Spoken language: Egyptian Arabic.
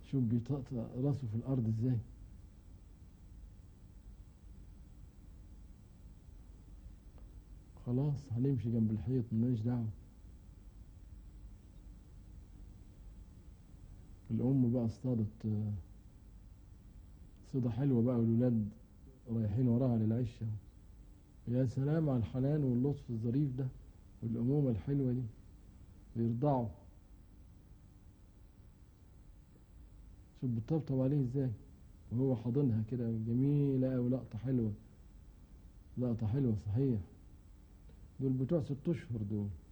شوف بيطقطق راسه في الأرض ازاي خلاص هنمشي جنب الحيط مالناش دعوة الأم بقى اصطادت آه، صيدة حلوة بقى والولاد رايحين وراها للعشة يا سلام على الحنان واللطف الظريف ده والأمومة الحلوة دي بيرضعوا شوف بتطبطب عليه ازاي وهو حاضنها كده جميلة أوي لقطة حلوة لقطة حلوة صحيح دول بتوع ست أشهر دول